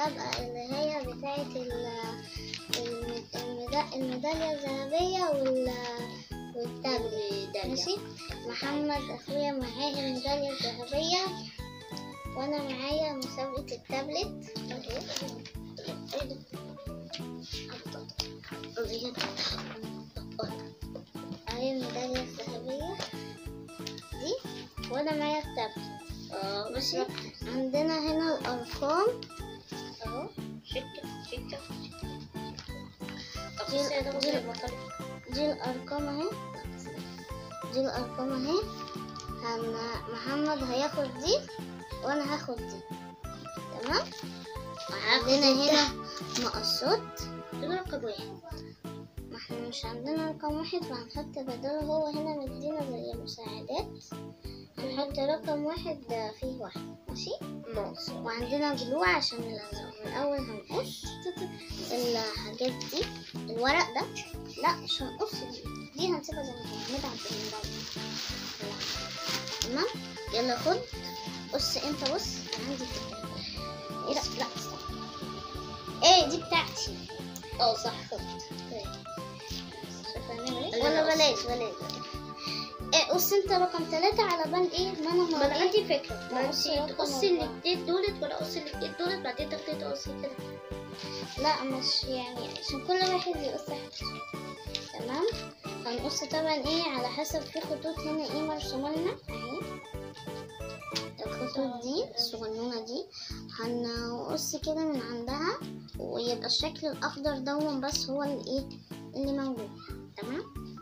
المسابقة اللي هي بتاعة ال- الم- الميدا- الميدالية الذهبية وال والتابلت ماشي محمد أخويا معاه الميدالية الذهبية وأنا معايا مسابقة التابلت أهي الميدالية الذهبية دي وأنا معايا التابلت اه ماشي عندنا هنا الأرقام اهو شكة شكة طب دي- بصي ده دي- بصي المطر دي الأرقام أهي دي الأرقام أهي هن... محمد هياخد دي وأنا هاخد دي تمام عندنا هنا مقصات ده رقم واحد ما احنا مش عندنا رقم واحد فهنحط بداله هو هنا مدينا زي مساعدات هنحط رقم واحد فيه واحد ماشي ناقص وعندنا جلو عشان نلزقه من الأول هنقص الحاجات دي الورق ده لا مش هنقص دي دي هنسيبها زي ما هي هنبعت بالموبايل تمام يلا خد قص انت بص انا عندي فكرة ايه لا لا استنى ايه دي بتاعتي اه صح خد شوف هنعمل ايه اللي ولا أنا بلاش بلاش بلاش. ايه قص انت رقم ثلاثة على بال ايه ما انا ما انا هوريك. عندي فكرة ما بص انتي رقم تقصي أربعة. الاتنين دولت وانا اقص الاتنين دولت بعدين تاخدي تقصي كده لا مش يعني عشان كل واحد يقص حاجته تمام هنقص طبعا ايه على حسب في خطوط هنا ايه مرسومه لنا اهي الخطوط دي الصغنونة دي هنقص كده من عندها ويبقى الشكل الأخضر دون بس هو اللي ايه اللي موجود تمام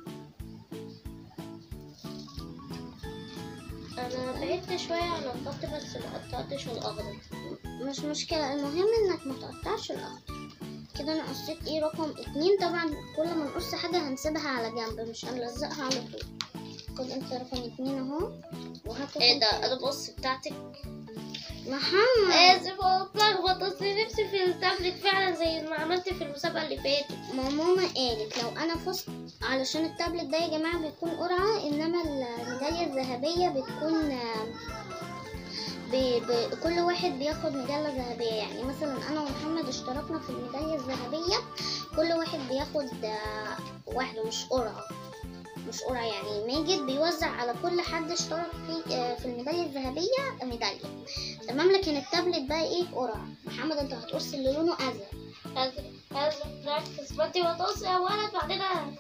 انا بعدت شوية عن الخط بس ما قطعتش الاخضر مش مشكلة المهم انك ما تقطعش الأخضر كده انا قصيت ايه رقم اتنين طبعا كل ما نقص حاجة هنسيبها على جنب مش هنلزقها على طول خد انت رقم اتنين اهو وهاخد ايه انت ده انا بص بتاعتك محمد اسف اتلخبط اصل نفسي في التابلت فعلا زي ما عملت في المسابقة اللي فاتت ما ماما قالت لو انا فزت علشان التابلت ده يا جماعة بيكون قرعة انما الميدالية الذهبية بتكون آه، ب... ب... كل واحد بياخد ميدالية ذهبية يعني مثلا انا ومحمد اشتركنا في الميدالية الذهبية كل واحد بياخد آه، واحدة مش قرعة مش قرعة يعني ماجد بيوزع على كل حد اشترك في آه، في الميدالية الذهبية ميدالية تمام لكن التابلت بقى ايه قرعة محمد انت هتقص اللي لونه ازرق هذا هذا ركز ما انتي بتقصي اولا بعدين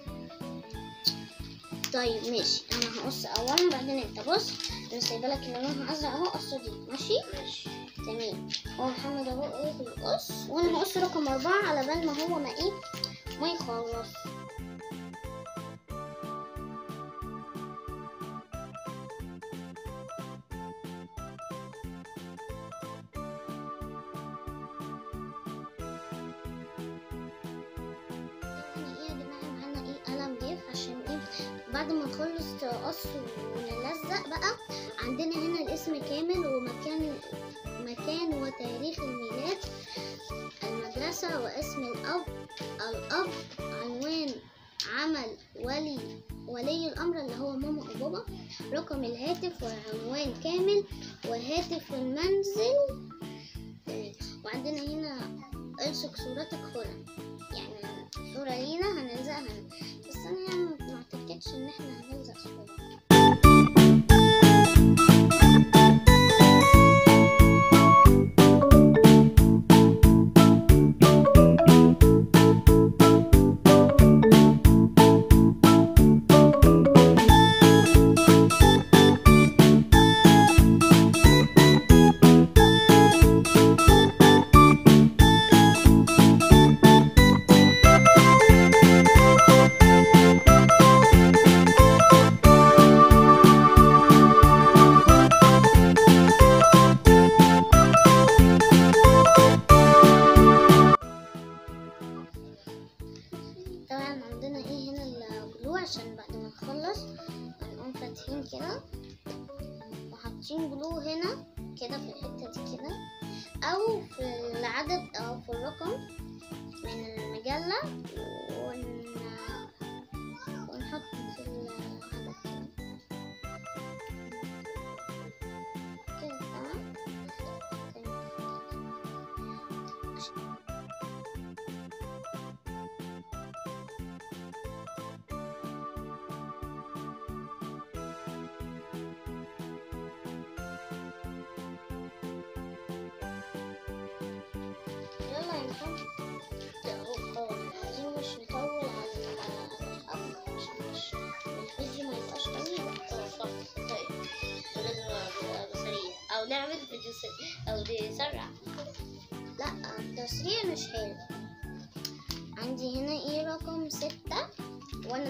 طيب ماشي انا هقص اولا بعدين انت بص انا سايبه لك اللي لونها ازرق اهو قص دي ماشي ماشي تمام هو محمد اهو ايه بيقص وانا هقص رقم اربعة على بال ما هو ما ايه ما يخلص يعني ايه يا جماعه معانا ايه قلم جاف عشان ايه بعد ما نخلص قص ونلزق بقى عندنا هنا الاسم كامل ومكان مكان وتاريخ الميلاد المدرسة واسم الأب الأب عنوان عمل ولي ولي الأمر اللي هو ماما أو بابا رقم الهاتف وعنوان كامل وهاتف المنزل تمام. وعندنا هنا الصق صورتك هنا يعني صورة لينا هنلزقها هنا بس أنا يعني ما اعتقدش إن احنا هنلزق صورة طبعا عندنا ايه هنا الجلو عشان بعد ما نخلص هنقوم فاتحين كده وحاطين جلو هنا كده في الحتة دي كده او في العدد او في الرقم من المجلة ون... ونحط في العدد كده كده تمام تمام.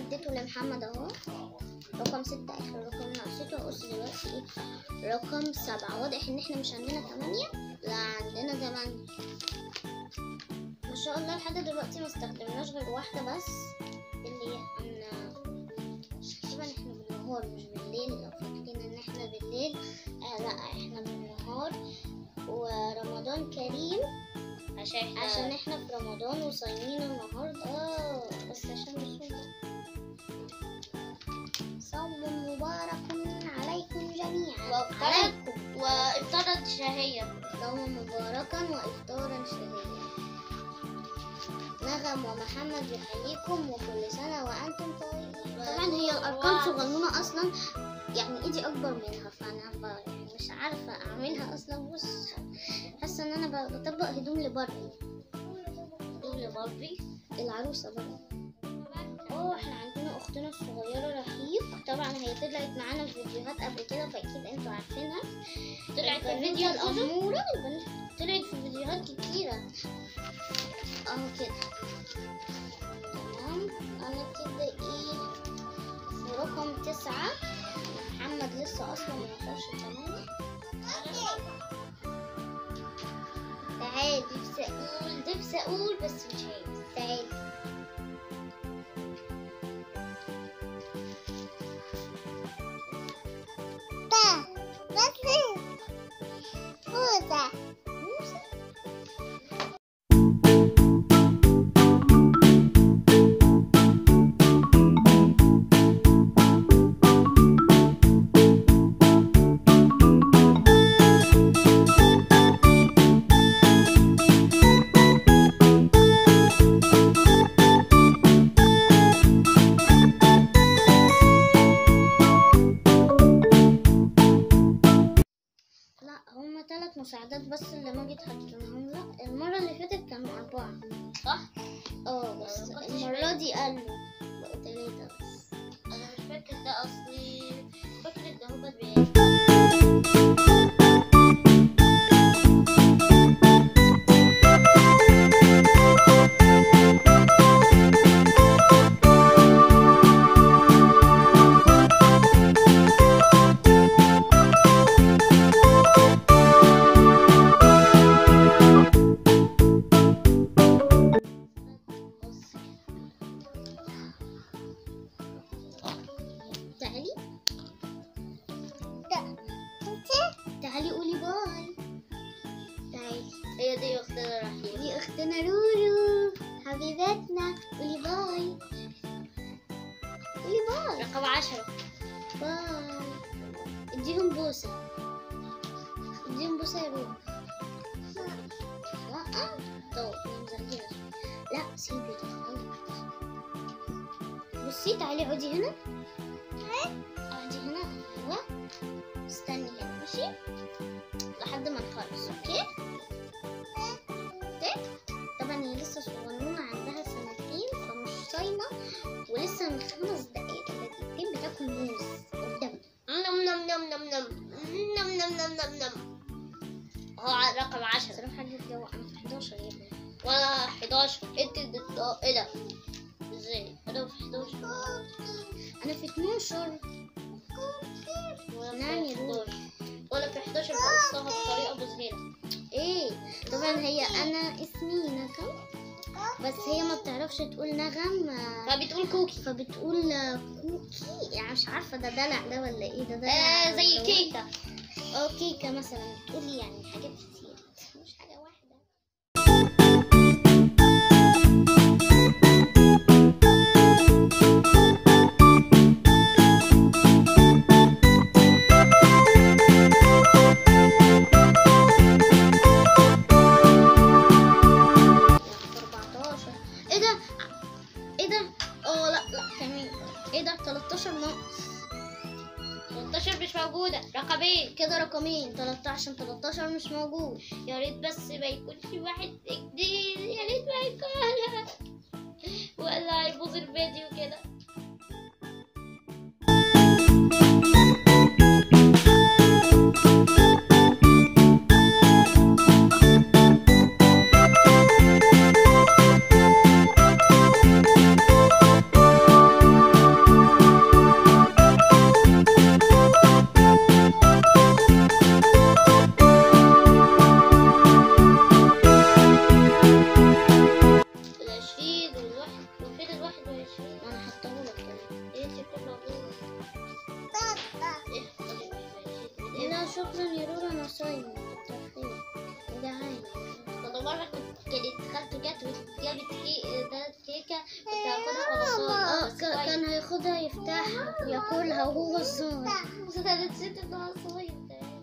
اديته لمحمد اهو رقم ستة اخر رقم انا قصيته هقص دلوقتي ايه رقم سبعة واضح ان احنا مش عندنا تمانية لا عندنا تمانية ما شاء الله لحد دلوقتي ما استخدمناش غير واحدة بس اللي عنا تقريبا احنا بالنهار مش بالليل لو فاكرين ان احنا بالليل آه لا احنا بالنهار ورمضان كريم عشان احنا عشان احنا في رمضان وصايمين النهارده اه بس عشان نصوم صوم مبارك عليكم جميعا وافطرت عليكم وافطرت شهية صوم مباركا وافطارا شهيا نغم ومحمد يحييكم وكل سنة وأنتم طيبين طبعا هي الأرقام واو. صغنونة أصلا يعني إيدي أكبر منها فأنا ب- يعني مش عارفة أعملها أصلا بص حاسة إن أنا ب- بطبق هدوم لباربي دول باربي العروسة بقى اه احنا عندنا اختنا الصغيرة رحيق طبعا هي طلعت معانا في فيديوهات قبل كده فاكيد انتوا عارفينها طلعت في البنوتة الفيديو الأول الأمورة البنت طلعت في فيديوهات كتيرة اهو كده تمام انا كده ايه في رقم تسعة محمد لسه اصلا ما وصلش تمانية تعالي نفسي اقول نفسي اقول بس مش عايز تعالي لا هما ثلاث مساعدات بس اللي ما جيت حطيناهم لا المرة اللي فاتت كانوا أربعة صح؟ اه بس ما كنتش المرة دي قالوا بقوا تلاتة بس أنا مش فاكر ده أصلي فاكر ده هو بيه بص تعالي تعالي قولي باي تعالي هي دي أختنا رحيل دي اختنا رورو حبيبتنا قولي باي قولي باي رقم عشرة باي اديهم بوسة اديهم بوسة يا رورو لا طب ننزل كده لا سيبي ده غلط. بصي تعالي اقعدي هنا اقعدي هنا ايوه استني هنا ماشي لحد ما نخلص اوكي اوكي طبعا هي لسه صغنونه عندها سنتين فمش صايمه ولسه من خمس دقايق ولا دقيقتين بتاكل موز قدام نم نم نم نم نم نم نم نم نم نم هو ع- رقم عشرة صراحه حاجه الجو انا في 11 يا ابني ولا 11 انت ضد ايه ده؟ ازاي؟ انا في 11 انا في 12 ولا في نعم يا 11 ولا في 11 بقصها بطريقة مذهلة ايه طبعا هي انا اسمي نغم بس هي ما بتعرفش تقول نغم آه، فبتقول كوكي فبتقول آه، كوكي يعني مش عارفه ده دلع ده ولا ايه ده دلع آه زي ولا- كيكة اه كيكه مثلا بتقولي يعني حاجات كتير مش حاجه واحده لا، 14 ايه ده ايه ده اه لا لا كمان ايه ده 13 ناقص 13 مش موجودة رقمين كده رقمين 13 13 مش موجود يا ريت بس ما يكونش واحد جديد يا ريت ما يكون ولا هيبوظ الفيديو كده لا 14 جابت كي... ده كيكة كنت هاخدها خلاص اه ك- كان هياخدها يفتحها وياكلها وهو صغير بس انا نسيت انها صغير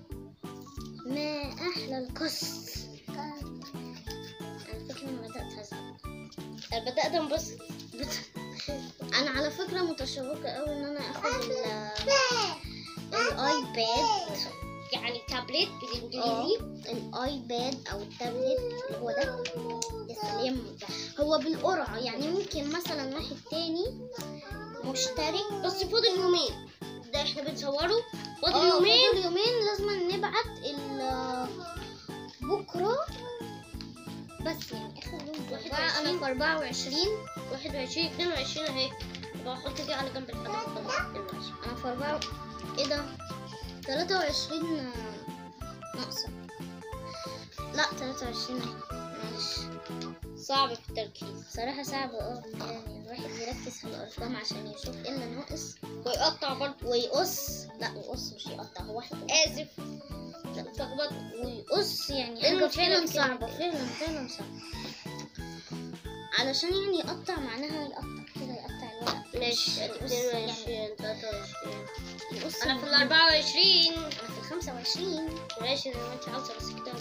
ما احلى القص على فكرة انا بدأت ازعل انا بدأت انبسط انا على فكرة متشوقة قوي ان انا اخد ال- الايباد يعني تابلت اه بالانجليزي الايباد او التابلت اللي هو ده يا سلام هو بالقرعة يعني ممكن مثلا واحد تاني مشترك بس فاضل يومين ده احنا بنصوره فاضل اه يومين فاضل يومين لازم نبعت ال بكرة بس يعني اخر يوم واحد أربعة انا في 24 21 22 اهي بحط دي على جنب الحدث خلاص انا في 4 ايه ده 23 ناقصة لا 23 اهي معلش صعب في التركيز صراحة صعب اه يعني الواحد يركز في الأرقام عشان يشوف ايه اللي ناقص ويقطع برضه ويقص لا يقص مش يقطع هو واحد اسف اتلخبطت ويقص يعني لأنه حاجة فعلا فعلا صعبة كده. فعلا فعلا صعبة علشان يعني يقطع معناها يقطع كده يقطع الورق ماشي يقص يعني 22 23 يقص انا في ال من- 24 أنا في الخمسة وعشرين ماشي زي ما انت عاوزه بس كده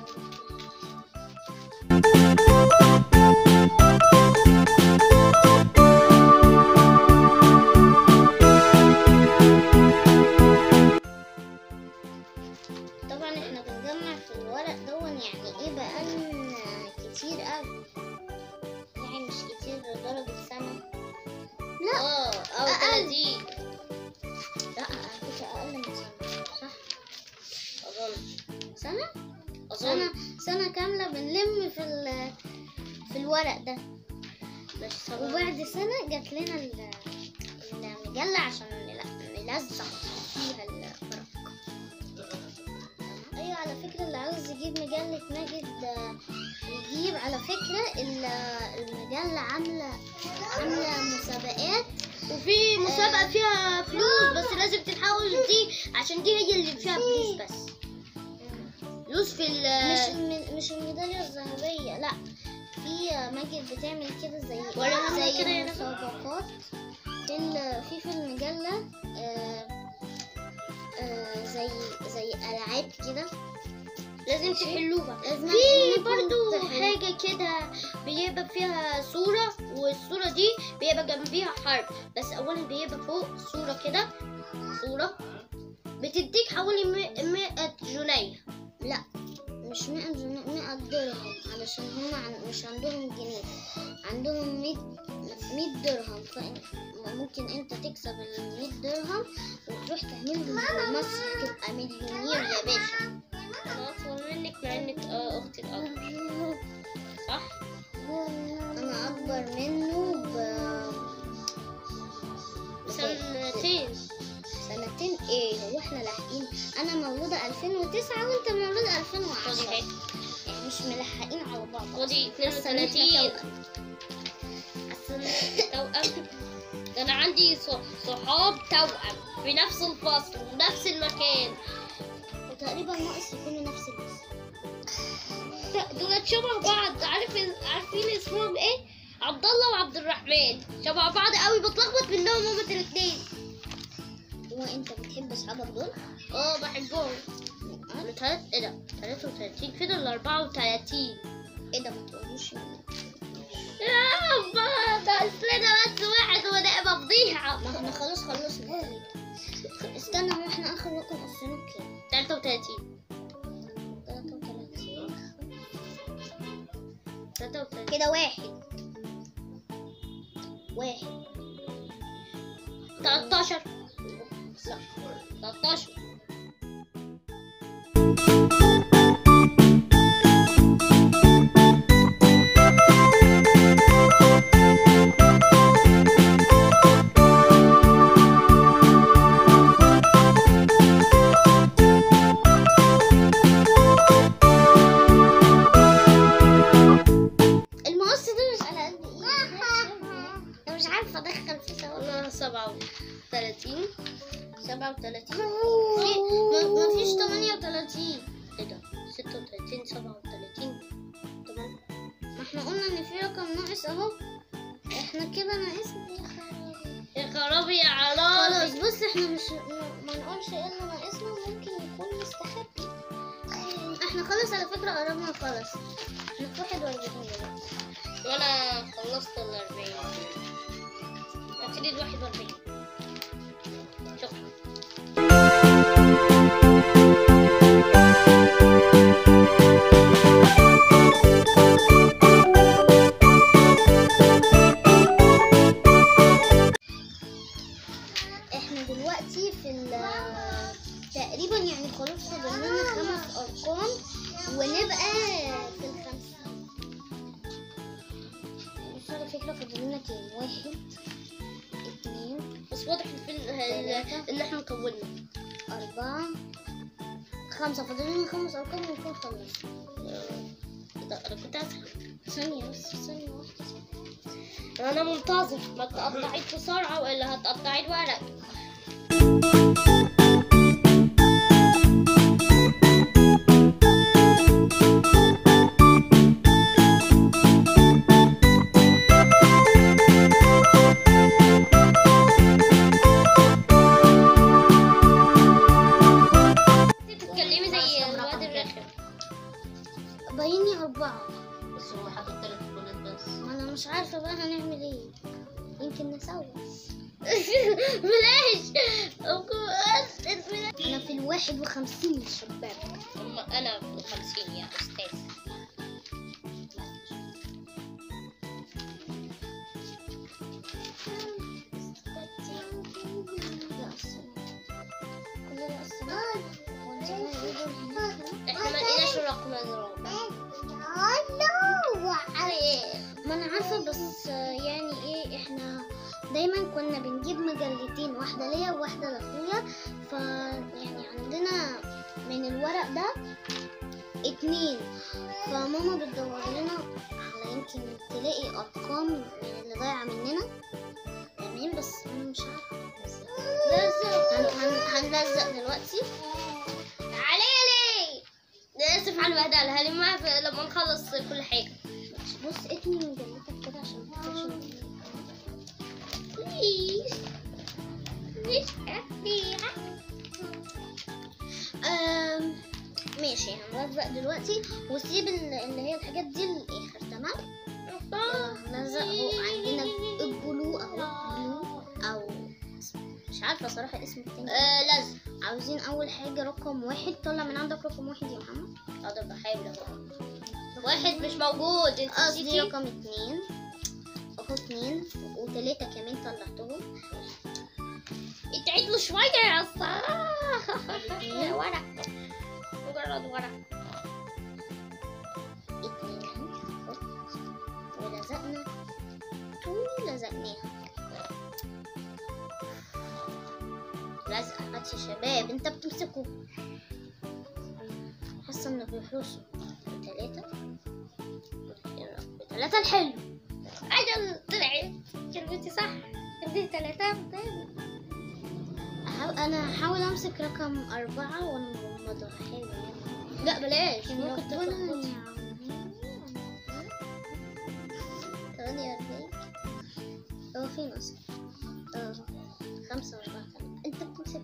طبعا احنا بنجمع في الورق دون يعني ايه بقالنا كتير قوي يعني مش كتير لدرجة سنة لا اه او أقل. 30 لا على فكرة أقل من سنة صح اظن سنة اظن سنة سنة كاملة بنلم في ال في الورق ده ماشي سبعة. وبعد سنة جات لنا ال- المجلة عشان نل- نلزق فيها الورق أيوة على فكرة اللي عاوز يجيب مجلة ماجد آه، يجيب على فكرة ال- المجلة عاملة عاملة مسابقات وفي مسابقة فيها فلوس بس لازم تلحقوا دي عشان دي هي اللي فيها فلوس بس فلوس في ال مش الم- مش الميدالية الذهبية لا في ماجد بتعمل كده زي ولا زي كده يا نجم؟ مسابقات في ال- في في المجلة آه، آه، زي زي ألعاب كده لازم تحلوها لازم في إنكم برضو تحلوا. حاجة كده بيبقى فيها صورة والصورة دي بيبقى جنبيها حرف بس أولا بيبقى فوق صورة كده صورة بتديك حوالي مئة مئة جنيه لا مش 100 جنيه 100 درهم علشان هم عن مش عندهم جنيه عندهم 100 100 درهم فممكن انت تكسب ال 100 درهم وتروح تعملهم في مصر تبقى مليونير يا باشا أنا أطول منك مع إنك آه أختي الأكبر صح؟ انا اكبر منه ب سنتين سنتين ايه هو احنا لاحقين انا مولودة 2009 وانت مولود خدي 2010 هيك يعني مش ملحقين على بعض خدي حاسة إن إحنا 32 توأم. توأم ده أنا عندي ص- صحاب توأم في نفس الفصل ونفس المكان وتقريبا ناقص يكونوا نفس الاسم لا، دول شبه بعض عارف عارفين اسمهم ايه عبد الله وعبد الرحمن شبه بعض قوي بتلخبط منهم هما الاتنين هو انت بتحب اصحابك دول؟ اه بحبهم انا تلات ايه ده 33 فين ال 34 ايه ده ما تقولوش يعني. يا أبا، ده اصلنا بس واحد ونبقى فضيحة ما احنا خلاص خلصنا استنى هو احنا اخر رقم قصيناه كام؟ 33 33 33 كده واحد واحد 13 لا 13 المقص ده مش على قد ايه انا مش عارفه ادخل فيه سوا انا 37 37 في ما ما فيش 38 ايه ده 36 37 تمام ما احنا قلنا ان في رقم رقم ناقص اهو احنا كده ناقصنا يا خرابي. يا خرابي يا خلاص عرابي بص احنا مش م- ما نقولش ايه اللي ناقصنا ممكن يكون مستخبي احنا خلاص على فكرة قربنا نخلص احنا في واحد واربعين دلوقتي وانا خلصت ال 40 ابتدي ال 41 شكرا احنا دلوقتي في ال تقريبا يعني خلاص فاضل لنا خمس ارقام ونبقى في الخمسين بص على فكرة فاضل لنا كام واحد اتنين بس واضح في ال- ال- ان احنا طولنا أربعة خمسة فاضل لنا خمس أرقام ونكون خلصنا ده انا كنت اسهل ثانية بس ثانية واحدة انا منتظر ما تقطعي بسرعه والا هتقطعي الورق تتكلمي زي الواد الرخم بايني أربعة بس هو حاطط ثلاث بولات بس ما أنا مش عارفة بقى هنعمل إيه يمكن نسوي بلاش بس بلاش أنا في الواحد وخمسين شباب هم انا في الخمسين يا استاذ لا السلام كل لا السلام ونزلنا نقول هناك. احنا ما لقيناش الرقم الرابع ما انا عارفه بس يعني ايه احنا دايما كنا بنجيب مجلتين واحده ليا وواحده لاخويا ف يعني عندنا من الورق ده اتنين فماما بتدور لنا على يمكن تلاقي ارقام من اللي ضايعه مننا تمام بس انا مش عارفه لازم هن- هن- هنلزق دلوقتي تعالي لي اسف على البهدله هلمها في- لما نخلص كل حاجه بص اتني مجلتك كده عشان ما تخافش مني. بليز مش أخيرا أم، ماشي هنلزق دلوقتي وسيب ال- اللي هي الحاجات دي للاخر تمام هنلزق اهو عندنا الجلو اهو جلو او مش عارفه صراحه اسم التاني آه لازم عاوزين اول حاجه رقم واحد طلع من عندك رقم واحد يا محمد هذا بحاول اهو واحد مش موجود انت قصدي نسيتي رقم اتنين اهو اتنين وتلاتة كمان طلعتهم اتعيد له شويه يا صاح ورق مجرد ورق اتنين اهو ولزقنا ولزقناها لزقة هات يا شباب انت بتمسكوا حاسة انه بيحرسوا تلاتة تلاتة الحلو اجل طلعت كلمتي صح كلمتي ثلاثة أحاول انا هحاول امسك رقم اربعة وانا مغمضة حلو يعني لا بلاش ممكن ممكن تلخبطي تلخبطي تمانية وأربعين هو فين أصلا؟ اه خمسة وأربعة كمان أنت بتمسك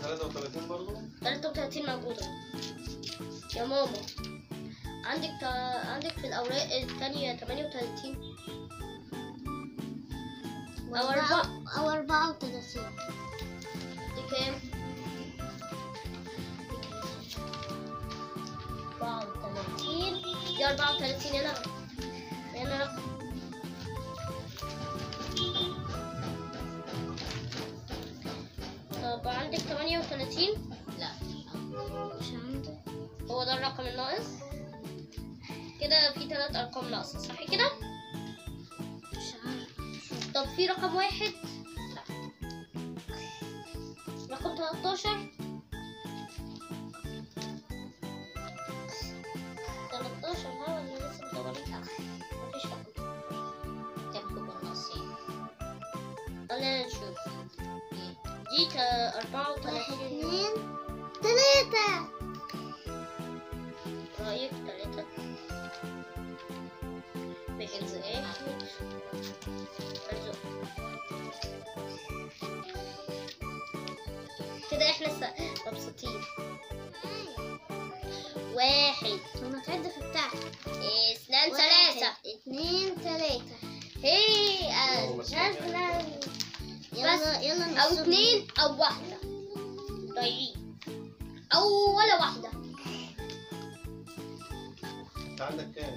33 برضه 33 موجودة يا ماما عندك تا... عندك في الأوراق التانية 38 أو أربعة أو أربعة وتلاتين دي كام؟ 34 دي 34 يا نغم يا نغم طب عندك 38 لا مش عندي هو ده الرقم الناقص كده في ثلاث ارقام ناقصه صح كده مش عارف طب في رقم واحد لا رقم 13 13 ها ولا لسه مدورين مفيش رقم كم بالنصين خلينا نشوف دي تا- 34 اتنين تلاتة رايك ثلاثة بحفظ ايه ارزق كده احنا س- مبسوطين واحد هما تعد في بتاعتي اثنان ثلاثة واحد، اتنين تلاتة هي هو أجازنا يلا يلا أو نقسم. اثنين أو واحدة ضايعين أو ولا واحدة انت عندك كام؟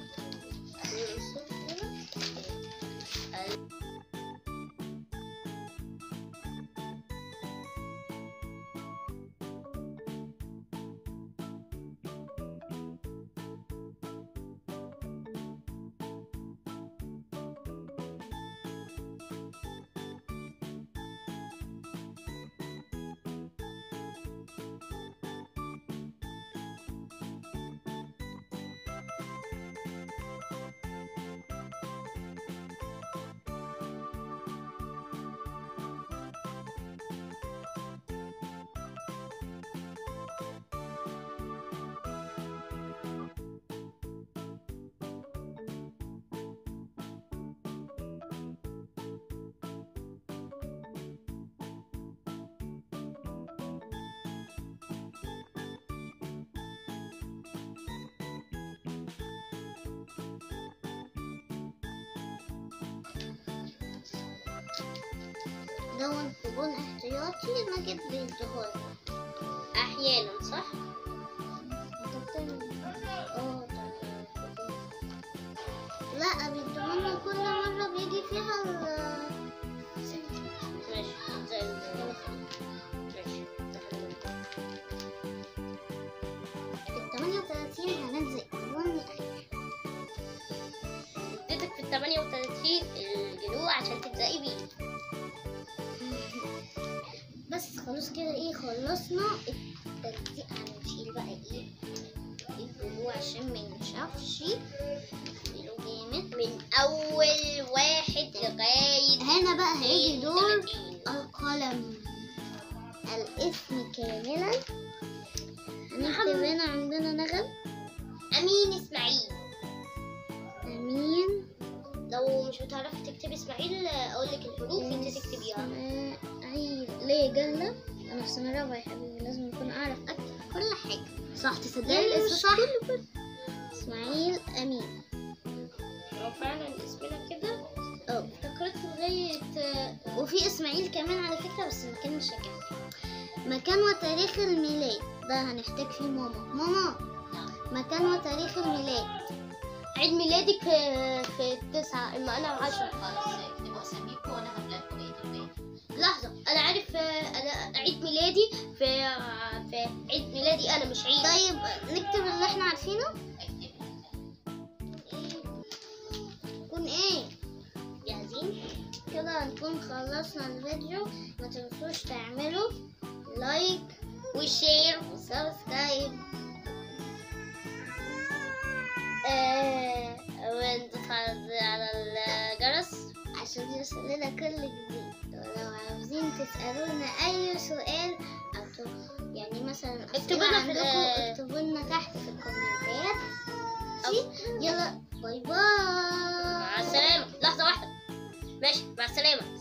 دون كوبون احتياطي ماجد بيديهولي أحيانا صح؟ انت بتعمل اه ده كوبون. لا بيديهولنا كل مرة بيجي فيها ال ماشي زي ال- ماشي في التمانية وتلاتين هننزل كوبون اديتك في ال 38 الجلو عشان تبدأي بيه بس خلاص كده ايه خلصنا التلزيق هنشيل بقى ايه الجلو عشان ما ينشفش شيله جامد من أول واحد لغاية هنا بقى هيجي دور 32. القلم الاسم كاملا هنكتب هنا عندنا نغم أمين إسماعيل أمين لو مش بتعرفي تكتبي إسماعيل أقول لك الحروف أنت تكتبيها إسماعيل ليه جلة أنا في سنة رابعة يا حبيبي لازم أكون أعرف أكتب كل حاجة صح تصدقي أيوة، الاسم صح. كله كله إسماعيل أمين لو فعلا اسمنا كده اه افتكرت لغاية وفي إسماعيل كمان على فكرة بس المكان مش هكفي مكان وتاريخ الميلاد ده هنحتاج فيه ماما ماما مكان وتاريخ الميلاد عيد ميلادك في- في التسعة إما أنا عشرة خلاص اكتبوا اساميكم وانا هملاك بقيه الباقي لحظة أنا عارف آه، أنا عيد ميلادي في في عيد ميلادي أنا مش عيد طيب نكتب اللي احنا عارفينه اكتبي يكون ايه جاهزين؟ كده هنكون خلصنا الفيديو ما تنسوش تعملوا لايك وشير وسبسكرايب آه، وندوس على على الجرس عشان يوصلنا كل جديد ولو عاوزين تسألونا أي سؤال أو ت- يعني مثلا اكتبوا أسئلة لنا في عندكم ال- اكتبوا لنا تحت في الكومنتات أو- يلا باي باي مع السلامة لحظة واحدة ماشي مع السلامة